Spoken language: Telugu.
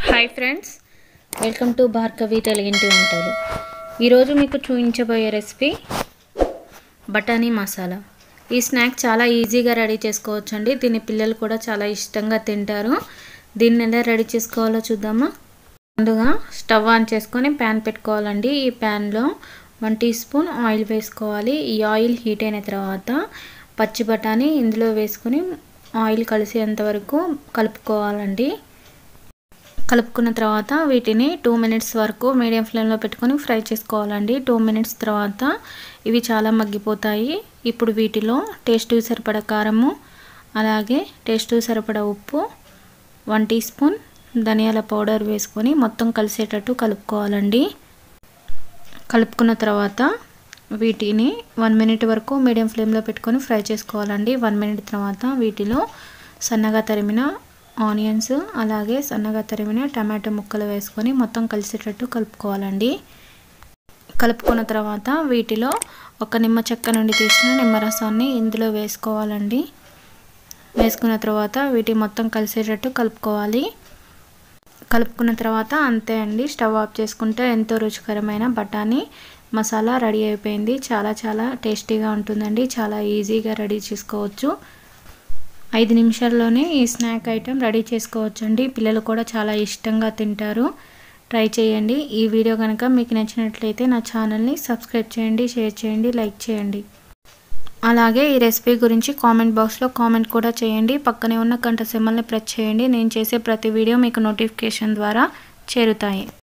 hi friends welcome to Bhargavi తెలుగింటి వంటలు ఈరోజు మీకు చూపించబోయే రెసిపీ బఠానీ మసాలా ఈ స్నాక్ చాలా ఈజీగా రెడీ చేసుకోవచ్చండి దీన్ని పిల్లలు కూడా చాలా ఇష్టంగా తింటారు దీన్ని ఎలా రెడీ చేసుకోవాలో చూద్దామా ముందుగా స్టవ్ ఆన్ చేసుకొని ప్యాన్ పెట్టుకోవాలండి ఈ ప్యాన్లో వన్ టీ స్పూన్ ఆయిల్ వేసుకోవాలి ఈ ఆయిల్ హీట్ అయిన తర్వాత పచ్చి బఠానీ ఇందులో వేసుకొని ఆయిల్ కలిసేంత వరకు కలుపుకోవాలండి కలుపుకున్న తర్వాత వీటిని టూ మినిట్స్ వరకు మీడియం ఫ్లేమ్లో పెట్టుకొని ఫ్రై చేసుకోవాలండి టూ మినిట్స్ తర్వాత ఇవి చాలా మగ్గిపోతాయి ఇప్పుడు వీటిలో టేస్ట్ సరిపడ కారము అలాగే టేస్ట్ సరిపడ ఉప్పు వన్ టీ స్పూన్ ధనియాల పౌడర్ వేసుకొని మొత్తం కలిసేటట్టు కలుపుకోవాలండి కలుపుకున్న తర్వాత వీటిని వన్ మినిట్ వరకు మీడియం ఫ్లేమ్లో పెట్టుకొని ఫ్రై చేసుకోవాలండి వన్ మినిట్ తర్వాత వీటిలో సన్నగా తరిమిన ఆనియన్స్ అలాగే సన్నగా తరిమిన టమాటో ముక్కలు వేసుకొని మొత్తం కలిసేటట్టు కలుపుకోవాలండి కలుపుకున్న తర్వాత వీటిలో ఒక నిమ్మ చెక్క నుండి తీసిన నిమ్మరసాన్ని ఇందులో వేసుకోవాలండి వేసుకున్న తర్వాత వీటి మొత్తం కలిసేటట్టు కలుపుకోవాలి కలుపుకున్న తర్వాత అంతే అండి స్టవ్ ఆఫ్ చేసుకుంటే ఎంతో రుచికరమైన బఠానీ మసాలా రెడీ అయిపోయింది చాలా చాలా టేస్టీగా ఉంటుందండి చాలా ఈజీగా రెడీ చేసుకోవచ్చు ఐదు నిమిషాల్లోనే ఈ స్నాక్ ఐటెం రెడీ చేసుకోవచ్చండి పిల్లలు కూడా చాలా ఇష్టంగా తింటారు ట్రై చేయండి ఈ వీడియో కనుక మీకు నచ్చినట్లయితే నా ఛానల్ని సబ్స్క్రైబ్ చేయండి షేర్ చేయండి లైక్ చేయండి అలాగే ఈ రెసిపీ గురించి కామెంట్ బాక్స్లో కామెంట్ కూడా చేయండి పక్కనే ఉన్న గంట సింబల్ని ప్రెస్ చేయండి నేను చేసే ప్రతి వీడియో మీకు నోటిఫికేషన్ ద్వారా చేరుతాయి